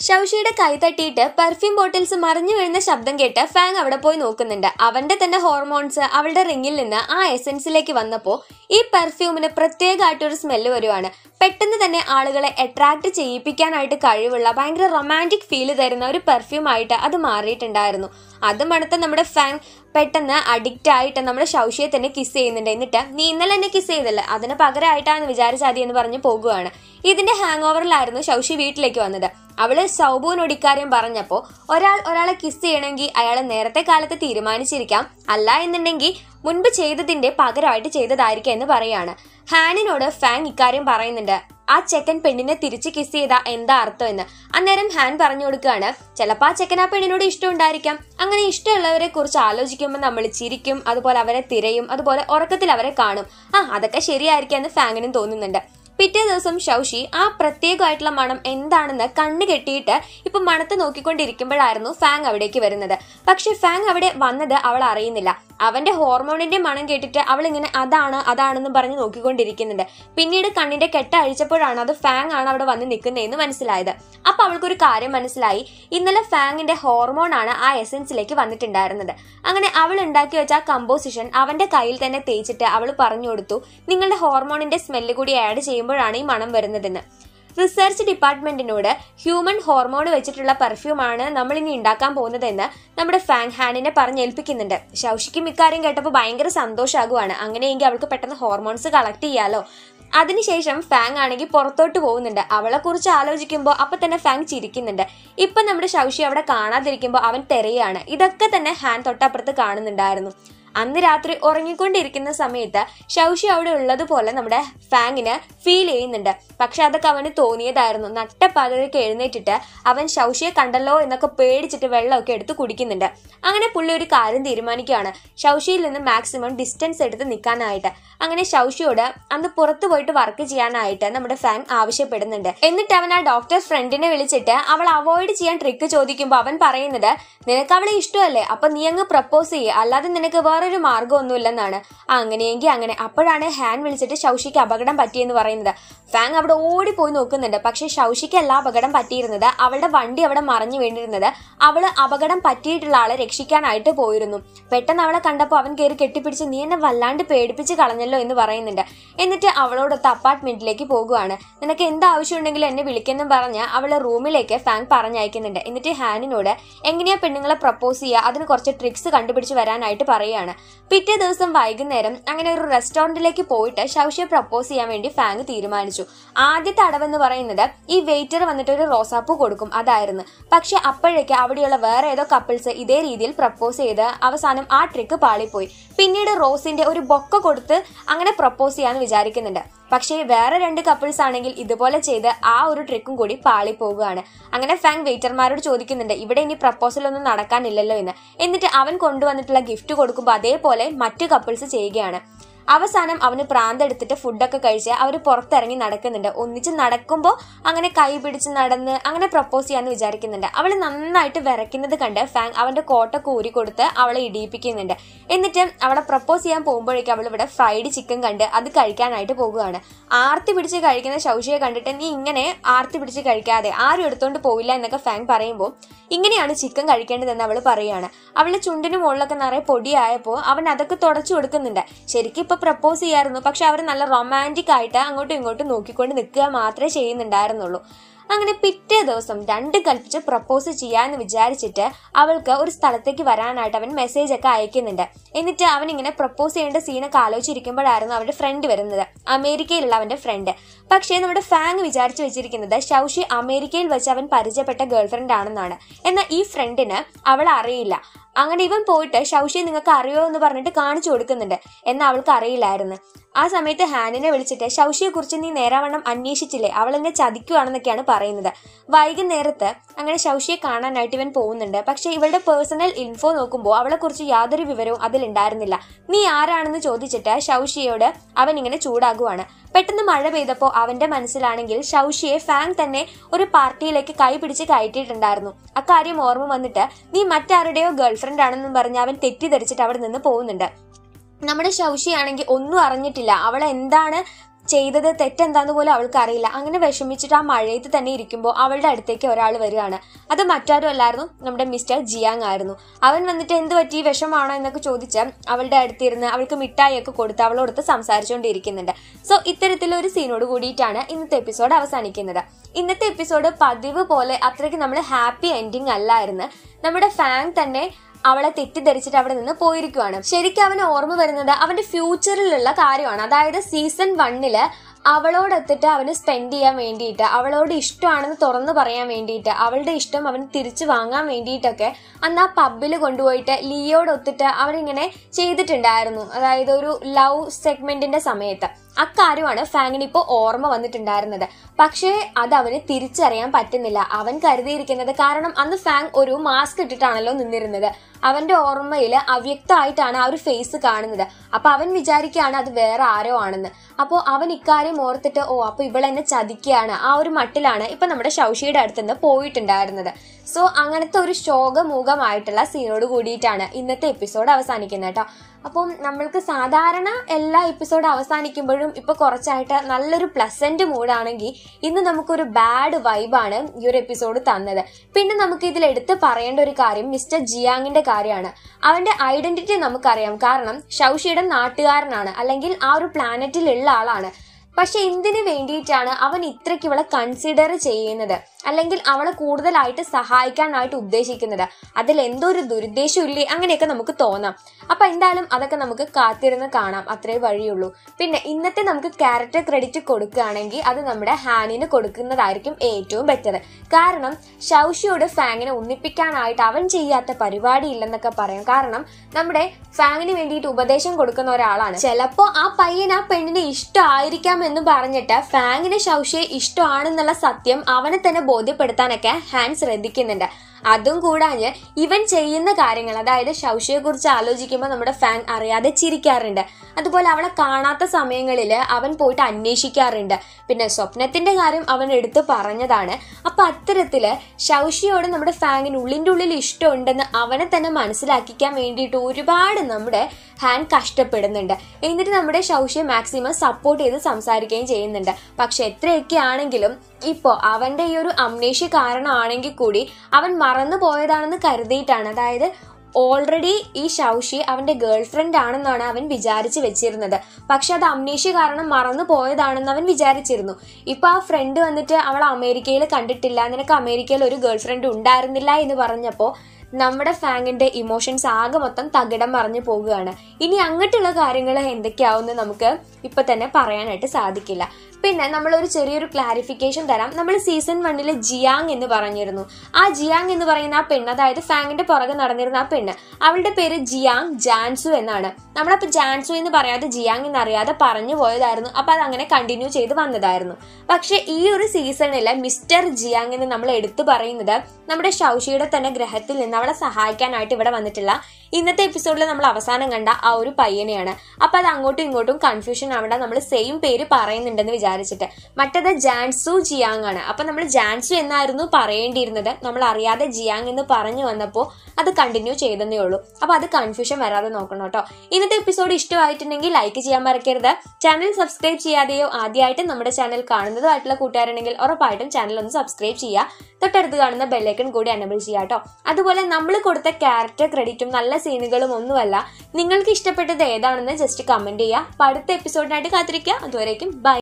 ഷൗഷിയുടെ കൈ തട്ടിയിട്ട് perfume bottles മറിഞ്ഞു വീഴുന്ന ശബ്ദം കേട്ട് ഫാങ് അവിടെ പോയി നോക്കുന്നുണ്ട് അവന്റെ തന്നെ ഹോർമോൺസ് അവളുടെ റിങ്ങിൽ നിന്ന് ആ എസെൻസിലേക്ക് വന്നപ്പോൾ ഈ പെർഫ്യൂമിന് പ്രത്യേകമായിട്ടൊരു സ്മെല്ല് വരുവാണ് പെട്ടെന്ന് തന്നെ ആളുകളെ അട്രാക്ട് ചെയ്യിപ്പിക്കാനായിട്ട് കഴിവുള്ള ഭയങ്കര റൊമാൻറ്റിക് ഫീല് തരുന്ന ഒരു പെർഫ്യൂം ആയിട്ട് അത് മാറിയിട്ടുണ്ടായിരുന്നു അത് മണത്ത് നമ്മുടെ ഫാങ് പെട്ടെന്ന് അഡിക്റ്റ് ആയിട്ട് നമ്മുടെ ശൗഷിയെ തന്നെ കിസ് ചെയ്യുന്നുണ്ട് എന്നിട്ട് നീ ഇന്നലെ എന്നെ കിസ് ചെയ്തല്ലേ അതിന് പകരമായിട്ടാണ് വിചാരിച്ചാതി എന്ന് പറഞ്ഞ് പോകുകയാണ് ഇതിന്റെ ഹാങ് ഓവറിലായിരുന്നു ശൗഷി വീട്ടിലേക്ക് വന്നത് അവള് സൗബുവിനോട് ഇക്കാര്യം പറഞ്ഞപ്പോ ഒരാൾ ഒരാളെ കിസ് ചെയ്യണമെങ്കിൽ അയാൾ നേരത്തെ കാലത്ത് തീരുമാനിച്ചിരിക്കാം അല്ല എന്നുണ്ടെങ്കിൽ മുൻപ് ചെയ്തതിന്റെ പകരമായിട്ട് ചെയ്തതായിരിക്കാം എന്ന് പറയാണ് ഹാനിനോട് ഫാങ് ഇക്കാര്യം പറയുന്നുണ്ട് ആ ചെക്കൻ പെണ്ണിനെ തിരിച്ച് കിസ് ചെയ്ത എന്താ അർത്ഥം എന്ന് അന്നേരം ഹാൻ പറഞ്ഞു കൊടുക്കുകയാണ് ചിലപ്പോൾ ആ ചെക്കൻ ആ പെണ്ണിനോട് ഇഷ്ടം ഉണ്ടായിരിക്കാം അങ്ങനെ ഇഷ്ടമുള്ളവരെ കുറിച്ച് ആലോചിക്കുമ്പോൾ നമ്മൾ ചിരിക്കും അതുപോലെ അവരെ തിരയും അതുപോലെ ഉറക്കത്തിൽ അവരെ കാണും ആ അതൊക്കെ ശരിയായിരിക്കാം എന്ന് ഫാങ്ങിനും തോന്നുന്നുണ്ട് പിറ്റേ ദിവസം ശൗഷി ആ പ്രത്യേകമായിട്ടുള്ള മണം എന്താണെന്ന് കണ്ണ് കെട്ടിയിട്ട് ഇപ്പൊ മണത്ത് നോക്കിക്കൊണ്ടിരിക്കുമ്പോഴായിരുന്നു ഫാങ് അവിടേക്ക് വരുന്നത് പക്ഷെ ഫാങ് അവിടെ വന്നത് അവൾ അറിയുന്നില്ല അവന്റെ ഹോർമോണിന്റെ മണം കേട്ടിട്ട് അവൾ ഇങ്ങനെ അതാണ് അതാണെന്ന് പറഞ്ഞ് നോക്കിക്കൊണ്ടിരിക്കുന്നുണ്ട് പിന്നീട് കണ്ണിന്റെ കെട്ട അഴിച്ചപ്പോഴാണ് അത് ഫാങ് ആണ് അവിടെ വന്ന് നിൽക്കുന്നതെന്ന് മനസ്സിലായത് അപ്പൊ അവൾക്കൊരു കാര്യം മനസ്സിലായി ഇന്നലെ ഫാങ്ങിന്റെ ഹോർമോൺ ആണ് ആ എസെൻസിലേക്ക് വന്നിട്ടുണ്ടായിരുന്നത് അങ്ങനെ അവൾ ഉണ്ടാക്കി വെച്ച ആ കമ്പോസിഷൻ അവന്റെ കയ്യിൽ തന്നെ തേച്ചിട്ട് അവൾ പറഞ്ഞു കൊടുത്തു നിങ്ങളുടെ ഹോർമോണിന്റെ സ്മെല്ല് കൂടി ആഡ് ചെയ്യുമ്പോഴാണ് ഈ മണം വരുന്നതെന്ന് റിസർച്ച് ഡിപ്പാർട്ട്മെന്റിനോട് ഹ്യൂമൻ ഹോർമോൺ വെച്ചിട്ടുള്ള പെർഫ്യൂമാണ് നമ്മൾ ഇനി ഉണ്ടാക്കാൻ പോകുന്നതെന്ന് നമ്മുടെ ഫാങ് ഹാനിനെ പറഞ്ഞേൽപ്പിക്കുന്നുണ്ട് ശൗഷിക്കും ഇക്കാര്യം കേട്ടപ്പോൾ ഭയങ്കര സന്തോഷമാകുവാണ് അങ്ങനെയെങ്കിൽ അവൾക്ക് പെട്ടെന്ന് ഹോർമോൺസ് കളക്ട് ചെയ്യാലോ അതിനുശേഷം ഫാങ് ആണെങ്കിൽ പുറത്തോട്ട് പോകുന്നുണ്ട് അവളെ കുറിച്ച് ആലോചിക്കുമ്പോൾ അപ്പൊ തന്നെ ഫാങ് ചിരിക്കുന്നുണ്ട് ഇപ്പൊ നമ്മുടെ ശൗഷി അവിടെ കാണാതിരിക്കുമ്പോൾ അവൻ തെരയാണ് ഇതൊക്കെ തന്നെ ഹാൻ തൊട്ടപ്പുറത്ത് കാണുന്നുണ്ടായിരുന്നു അന്ന് രാത്രി ഉറങ്ങിക്കൊണ്ടിരിക്കുന്ന സമയത്ത് ശൗഷി അവിടെ ഉള്ളതുപോലെ നമ്മുടെ ഫാങ്ങിന് ഫീൽ ചെയ്യുന്നുണ്ട് പക്ഷെ അതൊക്കെ അവന് തോന്നിയതായിരുന്നു നട്ടപ്പാതിരക്ക് എഴുന്നേറ്റിട്ട് അവൻ ശൗഷിയെ കണ്ടല്ലോ എന്നൊക്കെ പേടിച്ചിട്ട് വെള്ളമൊക്കെ എടുത്ത് കുടിക്കുന്നുണ്ട് അങ്ങനെ പുള്ളി ഒരു കാര്യം തീരുമാനിക്കുകയാണ് ശൗഷിയിൽ നിന്ന് മാക്സിമം ഡിസ്റ്റൻസ് എടുത്ത് നിൽക്കാനായിട്ട് അങ്ങനെ ശൗഷിയോട് അന്ന് പുറത്തു പോയിട്ട് വർക്ക് ചെയ്യാനായിട്ട് നമ്മുടെ ഫാങ് ആവശ്യപ്പെടുന്നുണ്ട് എന്നിട്ട് അവൻ ആ ഡോക്ടർ ഫ്രണ്ടിനെ വിളിച്ചിട്ട് അവൾ അവോയ്ഡ് ചെയ്യാൻ ട്രിക്ക് ചോദിക്കുമ്പോൾ അവൻ പറയുന്നത് നിനക്ക് അവളെ ഇഷ്ടമല്ലേ അപ്പൊ നീ അങ്ങ് പ്രപ്പോസ് ചെയ്യുക അല്ലാതെ നിനക്ക് വേറൊരു മാർഗ്ഗമൊന്നുമില്ലെന്നാണ് അങ്ങനെയെങ്കിൽ അങ്ങനെ അപ്പോഴാണ് ഹാൻ വിളിച്ചിട്ട് ശൗഷിക്ക് അപകടം പറ്റിയെന്ന് പറയുന്നത് ഫാങ് അവിടെ ഓടിപ്പോയി നോക്കുന്നുണ്ട് പക്ഷെ ശൗഷിക്കല്ല അപകടം പറ്റിയിരുന്നത് അവളുടെ വണ്ടി അവിടെ മറിഞ്ഞു വീണിരുന്നത് അവള് അപകടം പറ്റിയിട്ടുള്ള ആളെ രക്ഷിക്കാനായിട്ട് പോയിരുന്നു പെട്ടെന്ന് അവളെ കണ്ടപ്പോൾ അവൻ കയറി കെട്ടിപ്പിടിച്ച് നീ എന്നെ വല്ലാണ്ട് പേടിപ്പിച്ച് കളഞ്ഞല്ലോ എന്ന് പറയുന്നുണ്ട് എന്നിട്ട് അവളോടൊത്ത് അപ്പാർട്ട്മെന്റിലേക്ക് പോകുവാണ് നിനക്ക് എന്ത് ആവശ്യമുണ്ടെങ്കിലും എന്നെ വിളിക്കെന്നും പറഞ്ഞ് അവളെ റൂമിലേക്ക് ഫാങ് പറഞ്ഞയക്കുന്നുണ്ട് എന്നിട്ട് ഹാനിനോട് എങ്ങനെയാ പെണ്ണുങ്ങളെ പ്രപ്പോസ് ചെയ്യുക അതിന് കുറച്ച് ട്രിക്സ് കണ്ടുപിടിച്ച് വരാനായിട്ട് പറയുകയാണ് പിറ്റേ ദിവസം വൈകുന്നേരം അങ്ങനെ ഒരു റെസ്റ്റോറന്റിലേക്ക് പോയിട്ട് ശൗഷിയെ പ്രപ്പോസ് ചെയ്യാൻ വേണ്ടി ഫാങ് തീരുമാനിച്ചു ആദ്യത്തെ അടവെന്ന് പറയുന്നത് ഈ വെയിറ്റർ വന്നിട്ട് ഒരു റോസാപ്പൂ കൊടുക്കും അതായിരുന്നു പക്ഷെ അപ്പോഴേക്ക് അവിടെയുള്ള വേറെ ഏതോ കപ്പിൾസ് ഇതേ രീതിയിൽ പ്രപ്പോസ് ചെയ്ത് അവസാനം ആ ട്രിക്ക് പാളിപ്പോയി പിന്നീട് റോസിന്റെ ഒരു ബൊക്ക കൊടുത്ത് അങ്ങനെ പ്രപ്പോസ് ചെയ്യാന്ന് വിചാരിക്കുന്നുണ്ട് പക്ഷേ വേറെ രണ്ട് കപ്പിൾസ് ആണെങ്കിൽ ഇതുപോലെ ചെയ്ത് ആ ഒരു ട്രിക്കും കൂടി പാളി പോകുകയാണ് അങ്ങനെ ഫാങ് വെയിറ്റർമാരോട് ചോദിക്കുന്നുണ്ട് ഇവിടെ ഇനി പ്രപ്പോസൽ ഒന്നും നടക്കാനില്ലല്ലോ എന്ന് എന്നിട്ട് അവൻ കൊണ്ടുവന്നിട്ടുള്ള ഗിഫ്റ്റ് കൊടുക്കുമ്പോൾ അതേപോലെ മറ്റു കപ്പിൾസ് ചെയ്യുകയാണ് അവസാനം അവന് പ്രാന്തെടുത്തിട്ട് ഫുഡൊക്കെ കഴിച്ച് അവർ പുറത്തിറങ്ങി നടക്കുന്നുണ്ട് ഒന്നിച്ച് നടക്കുമ്പോൾ അങ്ങനെ കൈ പിടിച്ച് നടന്ന് അങ്ങനെ പ്രപ്പോസ് ചെയ്യാന്ന് വിചാരിക്കുന്നുണ്ട് അവൾ നന്നായിട്ട് വിറയ്ക്കുന്നത് കണ്ട് ഫാങ് അവന്റെ കോട്ടൊക്കെ ഊരി കൊടുത്ത് അവളെ ഇടിയിപ്പിക്കുന്നുണ്ട് എന്നിട്ട് അവളെ പ്രപ്പോസ് ചെയ്യാൻ പോകുമ്പോഴേക്കും അവൾ ഇവിടെ ഫ്രൈഡ് ചിക്കൻ കണ്ട് അത് കഴിക്കാനായിട്ട് പോകുകയാണ് ആർത്തി പിടിച്ച് കഴിക്കുന്ന ശൗഷിയെ കണ്ടിട്ട് നീ ഇങ്ങനെ ആർത്തി പിടിച്ച് കഴിക്കാതെ ആരും എടുത്തോണ്ട് പോവില്ല എന്നൊക്കെ ഫാങ് പറയുമ്പോൾ ഇങ്ങനെയാണ് ചിക്കൻ കഴിക്കേണ്ടതെന്ന് അവൾ പറയുകയാണ് അവളുടെ ചുണ്ടിന് മുകളിലൊക്കെ നിറയെ പൊടിയായപ്പോൾ അവൻ അതൊക്കെ തുടച്ചു കൊടുക്കുന്നുണ്ട് ശരിക്കും ഇപ്പൊ പ്രപ്പോസ് ചെയ്യായിരുന്നു പക്ഷെ അവർ നല്ല റൊമാൻറ്റിക് ആയിട്ട് അങ്ങോട്ടും ഇങ്ങോട്ടും നോക്കിക്കൊണ്ട് നിൽക്കുക മാത്രമേ ചെയ്യുന്നുണ്ടായിരുന്നുള്ളൂ അങ്ങനെ പിറ്റേ ദിവസം രണ്ട് കൽപ്പിച്ച് പ്രപ്പോസ് ചെയ്യാന്ന് വിചാരിച്ചിട്ട് അവൾക്ക് ഒരു സ്ഥലത്തേക്ക് വരാനായിട്ട് അവൻ മെസ്സേജ് ഒക്കെ അയക്കുന്നുണ്ട് എന്നിട്ട് അവൻ ഇങ്ങനെ പ്രപ്പോസ് ചെയ്യേണ്ട സീനൊക്കെ ആലോചിച്ചിരിക്കുമ്പോഴായിരുന്നു അവന്റെ ഫ്രണ്ട് വരുന്നത് അമേരിക്കയിലുള്ള അവന്റെ ഫ്രണ്ട് പക്ഷേ നമ്മുടെ ഫാങ് വിചാരിച്ചു വെച്ചിരിക്കുന്നത് ശൗഷി അമേരിക്കയിൽ വെച്ച് അവൻ പരിചയപ്പെട്ട ഗേൾഫ്രണ്ട് ആണെന്നാണ് എന്നാൽ ഈ ഫ്രണ്ടിന് അവൾ അറിയില്ല അങ്ങനെ ഇവൻ പോയിട്ട് ശൗഷിയെ നിങ്ങൾക്ക് അറിയോ എന്ന് പറഞ്ഞിട്ട് കാണിച്ചു കൊടുക്കുന്നുണ്ട് എന്നാൽ അവൾക്ക് അറിയില്ലായിരുന്നു ആ സമയത്ത് ഹാനിനെ വിളിച്ചിട്ട് ശൗഷിയെ കുറിച്ച് നീ നേരാവണ്ണം അന്വേഷിച്ചില്ലേ അവൾ എന്നെ ചതിക്കുവാണെന്നൊക്കെയാണ് പറയുന്നത് വൈകുന്നേരത്ത് അങ്ങനെ ശൗഷിയെ കാണാനായിട്ട് ഇവൻ പോകുന്നുണ്ട് പക്ഷെ ഇവളുടെ പേഴ്സണൽ ഇൻഫോ നോക്കുമ്പോൾ അവളെ കുറിച്ച് യാതൊരു വിവരവും അതിലുണ്ടായിരുന്നില്ല നീ ആരാണെന്ന് ചോദിച്ചിട്ട് ശൗഷിയോട് അവൻ ഇങ്ങനെ ചൂടാകുവാണ് പെട്ടെന്ന് മഴ പെയ്തപ്പോൾ അവന്റെ മനസ്സിലാണെങ്കിൽ ശൗഷിയെ ഫാങ് തന്നെ ഒരു പാർട്ടിയിലേക്ക് കൈ പിടിച്ച് കയറ്റിയിട്ടുണ്ടായിരുന്നു അക്കാര്യം ഓർമ്മ വന്നിട്ട് നീ മറ്റാരുടെയോ ഗേൾഫ്രണ്ട് ആണെന്നും പറഞ്ഞ് അവൻ തെറ്റിദ്ധരിച്ചിട്ട് അവിടെ നിന്ന് പോകുന്നുണ്ട് നമ്മുടെ ശൗഷിയാണെങ്കിൽ ഒന്നും അറിഞ്ഞിട്ടില്ല അവൾ എന്താണ് ചെയ്തത് തെറ്റെന്താന്ന് പോലും അവൾക്ക് അറിയില്ല അങ്ങനെ വിഷമിച്ചിട്ട് ആ മഴയത്ത് തന്നെ ഇരിക്കുമ്പോൾ അവളുടെ അടുത്തേക്ക് ഒരാൾ വരികയാണ് അത് മറ്റാരും അല്ലായിരുന്നു നമ്മുടെ മിസ്റ്റർ ജിയാങ് ആയിരുന്നു അവൻ വന്നിട്ട് എന്ത് പറ്റി വിഷമാണോ എന്നൊക്കെ ചോദിച്ച് അവളുടെ അടുത്തിരുന്ന് അവൾക്ക് മിഠായിയൊക്കെ കൊടുത്ത് അവളോടൊത്ത് സംസാരിച്ചുകൊണ്ടിരിക്കുന്നുണ്ട് സോ ഇത്തരത്തിലൊരു സീനോട് കൂടിയിട്ടാണ് ഇന്നത്തെ എപ്പിസോഡ് അവസാനിക്കുന്നത് ഇന്നത്തെ എപ്പിസോഡ് പതിവ് പോലെ അത്രയ്ക്ക് നമ്മൾ ഹാപ്പി എൻഡിങ് അല്ലായിരുന്നു നമ്മുടെ ഫാങ് തന്നെ അവളെ തെറ്റിദ്ധരിച്ചിട്ട് അവിടെ നിന്ന് പോയിരിക്കുവാണ് ശരിക്കും അവന് ഓർമ്മ വരുന്നത് അവന്റെ ഫ്യൂച്ചറിലുള്ള കാര്യമാണ് അതായത് സീസൺ വണ്ണില് അവളോടൊത്തിട്ട് അവന് സ്പെൻഡ് ചെയ്യാൻ വേണ്ടിയിട്ട് അവളോട് ഇഷ്ടമാണെന്ന് തുറന്നു പറയാൻ വേണ്ടിയിട്ട് അവളുടെ ഇഷ്ടം അവന് തിരിച്ചു വാങ്ങാൻ വേണ്ടിയിട്ടൊക്കെ അന്ന് ആ പബ്ബിൽ കൊണ്ടുപോയിട്ട് ലിയോടൊത്തിട്ട് അവനിങ്ങനെ ചെയ്തിട്ടുണ്ടായിരുന്നു അതായത് ഒരു ലവ് സെഗ്മെന്റിന്റെ സമയത്ത് അക്കാര്യമാണ് ഫാങ്ങിന് ഇപ്പോൾ ഓർമ്മ വന്നിട്ടുണ്ടായിരുന്നത് പക്ഷേ അത് അവന് തിരിച്ചറിയാൻ പറ്റുന്നില്ല അവൻ കരുതിയിരിക്കുന്നത് കാരണം അന്ന് ഫാങ് ഒരു മാസ്ക് ഇട്ടിട്ടാണല്ലോ നിന്നിരുന്നത് അവന്റെ ഓർമ്മയിൽ അവ്യക്തമായിട്ടാണ് ആ ഒരു ഫേസ് കാണുന്നത് അപ്പൊ അവൻ വിചാരിക്കുകയാണ് അത് വേറെ ആരോ ആണെന്ന് അപ്പോൾ അവൻ ഇക്കാര്യം ഓർത്തിട്ട് ഓ അപ്പൊ ഇവളെന്നെ ചതിക്കുകയാണ് ആ ഒരു മട്ടിലാണ് ഇപ്പൊ നമ്മുടെ ശൗഷിയുടെ അടുത്തുനിന്ന് പോയിട്ടുണ്ടായിരുന്നത് സോ അങ്ങനത്തെ ഒരു ശോകമുഖമായിട്ടുള്ള സീനോട് കൂടിയിട്ടാണ് ഇന്നത്തെ എപ്പിസോഡ് അവസാനിക്കുന്നത് കേട്ടോ അപ്പം നമ്മൾക്ക് സാധാരണ എല്ലാ എപ്പിസോഡ് അവസാനിക്കുമ്പോഴും ഇപ്പൊ കുറച്ചായിട്ട് നല്ലൊരു പ്ലസന്റ് മൂഡാണെങ്കിൽ ഇന്ന് നമുക്കൊരു ബാഡ് വൈബാണ് ഈ ഒരു എപ്പിസോഡ് തന്നത് പിന്നെ നമുക്ക് ഇതിൽ എടുത്ത് പറയേണ്ട ഒരു കാര്യം മിസ്റ്റർ ജിയാങ്ങിന്റെ കാര്യമാണ് അവന്റെ ഐഡന്റിറ്റി നമുക്കറിയാം കാരണം ഷൗഷിയുടെ നാട്ടുകാരനാണ് അല്ലെങ്കിൽ ആ ഒരു പ്ലാനറ്റിലുള്ള ആളാണ് പക്ഷെ എന്തിനു വേണ്ടിയിട്ടാണ് അവൻ ഇത്രയ്ക്ക് ഇവളെ കൺസിഡർ ചെയ്യുന്നത് അല്ലെങ്കിൽ അവളെ കൂടുതലായിട്ട് സഹായിക്കാനായിട്ട് ഉദ്ദേശിക്കുന്നത് അതിൽ എന്തോ ഒരു ദുരുദ്ദേശം ഇല്ലേ അങ്ങനെയൊക്കെ നമുക്ക് തോന്നാം അപ്പൊ എന്തായാലും അതൊക്കെ നമുക്ക് കാത്തിരുന്ന് കാണാം അത്രേ വഴിയുള്ളൂ പിന്നെ ഇന്നത്തെ നമുക്ക് ക്യാരക്ടർ ക്രെഡിറ്റ് കൊടുക്കുകയാണെങ്കിൽ അത് നമ്മുടെ ഹാനിന് കൊടുക്കുന്നതായിരിക്കും ഏറ്റവും ബെറ്റർ കാരണം ഷൗഷിയോട് ഫാങ്ങിനെ ഒന്നിപ്പിക്കാനായിട്ട് അവൻ ചെയ്യാത്ത പരിപാടി ഇല്ലെന്നൊക്കെ പറയാം കാരണം നമ്മുടെ ഫാങ്ങിന് വേണ്ടിയിട്ട് ഉപദേശം കൊടുക്കുന്ന ഒരാളാണ് ചിലപ്പോ ആ പയ്യൻ ആ പെണ്ണിനെ ഇഷ്ടമായിരിക്കാം എന്ന് പറഞ്ഞിട്ട് ഫാങ്ങിന് ഷൗഷിയെ ഇഷ്ടമാണെന്നുള്ള സത്യം അവനെ തന്നെ ബോധ്യപ്പെടുത്താനൊക്കെ ഹാൻ ശ്രദ്ധിക്കുന്നുണ്ട് അതും കൂടാഞ്ഞ് ഇവൻ ചെയ്യുന്ന കാര്യങ്ങൾ അതായത് ഷൗഷിയെ കുറിച്ച് ആലോചിക്കുമ്പോൾ നമ്മുടെ ഫാൻ അറിയാതെ ചിരിക്കാറുണ്ട് അതുപോലെ അവളെ കാണാത്ത സമയങ്ങളിൽ അവൻ പോയിട്ട് അന്വേഷിക്കാറുണ്ട് പിന്നെ സ്വപ്നത്തിന്റെ കാര്യം അവൻ എടുത്ത് പറഞ്ഞതാണ് അപ്പൊ അത്തരത്തില് ഷൗഷിയോട് നമ്മുടെ ഫാങ്ങിന് ഉള്ളിൻ്റെ ഉള്ളിൽ ഇഷ്ടമുണ്ടെന്ന് അവനെ തന്നെ മനസ്സിലാക്കിക്കാൻ വേണ്ടിയിട്ട് ഒരുപാട് നമ്മുടെ ഹാൻ കഷ്ടപ്പെടുന്നുണ്ട് എന്നിട്ട് നമ്മുടെ ഷൗഷിയെ മാക്സിമം സപ്പോർട്ട് ചെയ്ത് സംസാരിക്കുകയും ചെയ്യുന്നുണ്ട് പക്ഷെ എത്രയൊക്കെ ആണെങ്കിലും ഇപ്പോൾ അവന്റെ ഈ ഒരു അമ്നേഷ്യ കാരണമാണെങ്കിൽ കൂടി അവൻ മറന്നു പോയതാണെന്ന് കരുതിയിട്ടാണ് അതായത് ഓൾറെഡി ഈ ഷൗഷി അവന്റെ ഗേൾ ഫ്രണ്ട് ആണെന്നാണ് അവൻ വിചാരിച്ച് വെച്ചിരുന്നത് പക്ഷെ അത് അമ്നേഷ്യ കാരണം മറന്നു പോയതാണെന്ന് അവൻ വിചാരിച്ചിരുന്നു ഇപ്പൊ ആ ഫ്രണ്ട് വന്നിട്ട് അവൾ അമേരിക്കയിൽ കണ്ടിട്ടില്ല നിനക്ക് അമേരിക്കയിൽ ഒരു ഗേൾ ഫ്രണ്ട് ഉണ്ടായിരുന്നില്ല എന്ന് പറഞ്ഞപ്പോ നമ്മുടെ ഫാങ്ങിന്റെ ഇമോഷൻസ് ആകെ മൊത്തം തകിടം മറിഞ്ഞു പോകുകയാണ് ഇനി അങ്ങോട്ടുള്ള കാര്യങ്ങൾ എന്തൊക്കെയാവുമെന്ന് നമുക്ക് ഇപ്പൊ തന്നെ പറയാനായിട്ട് സാധിക്കില്ല പിന്നെ നമ്മൾ ഒരു ചെറിയൊരു ക്ലാരിഫിക്കേഷൻ തരാം നമ്മൾ സീസൺ വണ്ണില് ജിയാങ് എന്ന് പറഞ്ഞിരുന്നു ആ ജിയാങ് എന്ന് പറയുന്ന ആ പെണ്ണ് അതായത് ഫാങ്ങിന്റെ പുറകെ നടന്നിരുന്ന ആ പെണ്ണ് അവളുടെ പേര് ജിയാങ് ജാൻസു എന്നാണ് നമ്മളപ്പോ ജാൻസു എന്ന് പറയാതെ ജിയാങ് എന്നറിയാതെ പറഞ്ഞു പോയതായിരുന്നു അപ്പൊ അത് അങ്ങനെ കണ്ടിന്യൂ ചെയ്ത് വന്നതായിരുന്നു പക്ഷെ ഈ ഒരു സീസണില് മിസ്റ്റർ ജിയാങ് എന്ന് നമ്മൾ എടുത്തു പറയുന്നത് നമ്മുടെ ഷൗഷിയുടെ തന്നെ ഗ്രഹത്തിൽ നിന്ന് അവളെ സഹായിക്കാനായിട്ട് ഇവിടെ വന്നിട്ടുള്ള ഇന്നത്തെ എപ്പിസോഡിൽ നമ്മൾ അവസാനം കണ്ട ആ ഒരു പയ്യനെയാണ് അപ്പൊ അത് അങ്ങോട്ടും ഇങ്ങോട്ടും കൺഫ്യൂഷൻ അവിടെ നമ്മൾ സെയിം പേര് പറയുന്നുണ്ടെന്ന് വിചാരിച്ചിട്ട് മറ്റത് ജാൻസു ജിയാങ് ആണ് അപ്പൊ നമ്മൾ ജാൻസു എന്നായിരുന്നു പറയേണ്ടിയിരുന്നത് നമ്മൾ അറിയാതെ ജിയാങ് എന്ന് പറഞ്ഞു വന്നപ്പോൾ അത് കണ്ടിന്യൂ ചെയ്തെന്നേ ഉള്ളൂ അപ്പൊ അത് കൺഫ്യൂഷൻ വരാതെ നോക്കണം കേട്ടോ ഇന്നത്തെ എപ്പിസോഡ് ഇഷ്ടമായിട്ടുണ്ടെങ്കിൽ ലൈക്ക് ചെയ്യാൻ മറക്കരുത് ചാനൽ സബ്സ്ക്രൈബ് ചെയ്യാതെയോ ആദ്യമായിട്ട് നമ്മുടെ ചാനൽ കാണുന്നതായിട്ടുള്ള കൂട്ടുകാരുണ്ടെങ്കിൽ ഉറപ്പായിട്ടും ചാനൽ ഒന്ന് സബ്സ്ക്രൈബ് ചെയ്യുക തൊട്ടടുത്ത് കാണുന്ന ബെല്ലൈക്കൺ കൂടി എനബിൾ ചെയ്യുക കേട്ടോ അതുപോലെ നമ്മൾ കൊടുത്ത ക്യാരക്ടർ ക്രെഡിറ്റും നല്ല സീനുകളും ഒന്നുമല്ല നിങ്ങൾക്ക് ഇഷ്ടപ്പെട്ടത് ഏതാണെന്ന് ജസ്റ്റ് കമന്റ് ചെയ്യുക അപ്പൊ അടുത്ത എപ്പിസോഡിനായിട്ട് കാത്തിരിക്കുക അതുവരേക്കും ബൈ